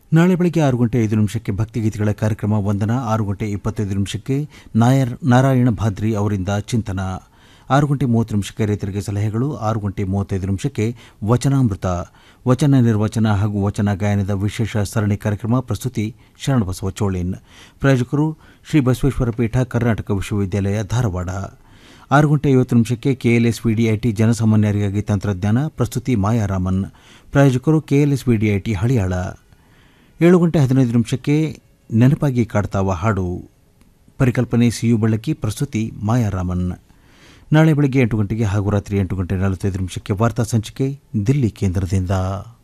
ನಾಳೆ ಬೆಳಗ್ಗೆ ಆರು ಗಂಟೆ ಐದು ನಿಮಿಷಕ್ಕೆ ಭಕ್ತಿಗೀತೆಗಳ ಕಾರ್ಯಕ್ರಮ ವಂದನ ಆರು ಗಂಟೆ ಇಪ್ಪತ್ತೈದು ನಿಮಿಷಕ್ಕೆ ನಾಯರ್ ನಾರಾಯಣ ಭಾದ್ರಿ ಅವರಿಂದ ಚಿಂತನ ಆರು ಗಂಟೆ ಮೂವತ್ತು ನಿಮಿಷಕ್ಕೆ ರೈತರಿಗೆ ಸಲಹೆಗಳು ಆರು ಗಂಟೆ ಮೂವತ್ತೈದು ನಿಮಿಷಕ್ಕೆ ವಚನಾಮೃತ ವಚನ ನಿರ್ವಚನ ಹಾಗೂ ವಚನ ಗಾಯನದ ವಿಶೇಷ ಸರಣಿ ಕಾರ್ಯಕ್ರಮ ಪ್ರಸ್ತುತಿ ಶರಣಬಸವ ಚೋಳಿನ್ ಪ್ರಾಯೋಜಕರು ಶ್ರೀ ಬಸವೇಶ್ವರ ಪೀಠ ಕರ್ನಾಟಕ ವಿಶ್ವವಿದ್ಯಾಲಯ ಧಾರವಾಡ ಆರು ಗಂಟೆ ಐವತ್ತು ನಿಮಿಷಕ್ಕೆ ಕೆಎಲ್ಎಸ್ ವಿಡಿಐಟಿ ಜನಸಾಮಾನ್ಯರಿಗಾಗಿ ತಂತ್ರಜ್ಞಾನ ಪ್ರಸ್ತುತಿ ಮಾಯಾರಾಮನ್ ಪ್ರಾಯೋಜಕರು ಕೆಎಲ್ಎಸ್ ವಿಡಿಐಟಿ ಹಳಿಯಾಳ ಏಳು ಗಂಟೆ ಹದಿನೈದು ನಿಮಿಷಕ್ಕೆ ನೆನಪಾಗಿ ಕಾಡ್ತಾವ ಹಾಡು ಪರಿಕಲ್ಪನೆ ಸಿಯು ಬೆಳಕಿ ಪ್ರಸ್ತುತಿ ಮಾಯಾರಾಮನ್ ನಾಳೆ ಬೆಳಗ್ಗೆ ಎಂಟು ಗಂಟೆಗೆ ಹಾಗೂ ರಾತ್ರಿ ಎಂಟು ಗಂಟೆ ನಲವತ್ತೈದು ನಿಮಿಷಕ್ಕೆ ವಾರ್ತಾ ಸಂಚಿಕೆ ದಿಲ್ಲಿ ಕೇಂದ್ರದಿಂದ